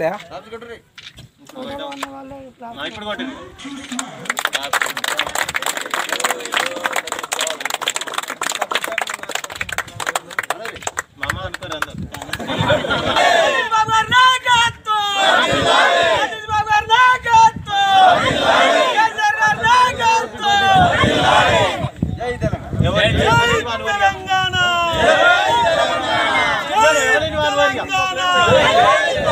ఇప్పుడు కొట్టింది మామ అనుకోరు అందరు ఎవరి ఎవరి వారి వారిగా. ఎవరి వారి వారిగా.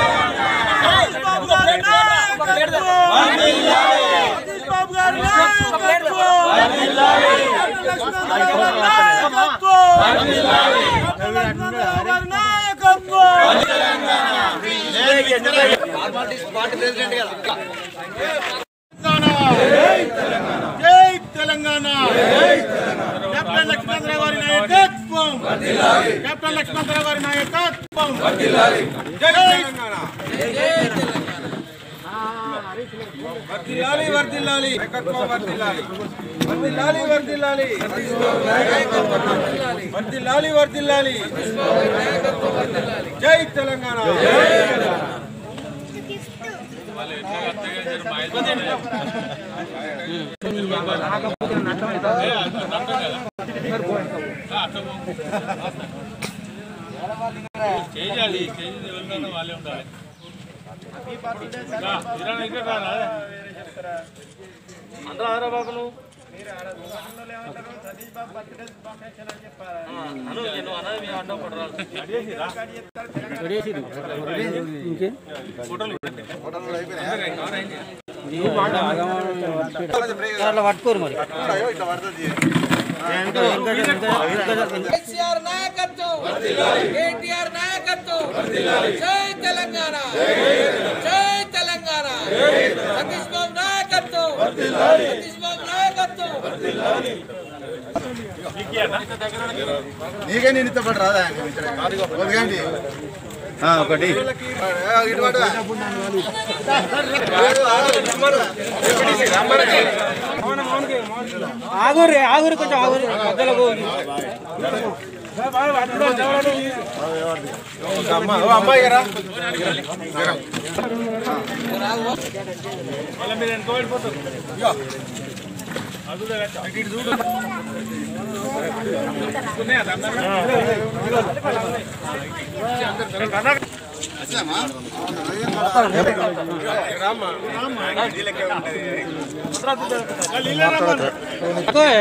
జై తెలంగాణ కెప్టెన్ లక్ష్మణరావు గారి నాయకత్వం కెప్టెన్ లక్ష్మణరావు గారి నాయకత్వం జై తెలంగాణ వర్దిల్లాలి వర్దిల్లాలి నాయకత్వం వర్దిల్లాలి వర్దిల్లాలి వర్దిల్లాలి వర్దిల్లాలి వర్దిల్లాలి జై తెలంగాణ చేయాలి చేసి ఎవరికైనా వాళ్ళే ఉండాలి రా, ఇరా, ఇక్కడ రా, రా. అందరూ ఆరా బాబు నువ్వు అను, నువ్వు అన్నది మీ అడ్డం పడరాదు. అడిగేసి రా. ఫోటోలు పెట్టండి. అట్లా పట్టుకోరు మరి కేసీఆర్ నాయకత్వం కేటీఆర్ నాయకత్వం జై తెలంగాణ జై తెలంగాణ సతీష్ బాబు నాయకత్వం సతీష్ బాబు నాయకత్వం నీకే నేను ఇష్టపడి రాదా ఒకటి ఒకటి ఆగురి ఆగురి కొంచెం ఆగురి మధ్యలో పోయి. అమ్మాయి గారా మళ్ళీ మీరు వెనక వెళ్ళిపోతారు. అది కూడా కట్ట. ఇటు చూడు. ఉన్నాయా దండాలు? ఎక్కువే.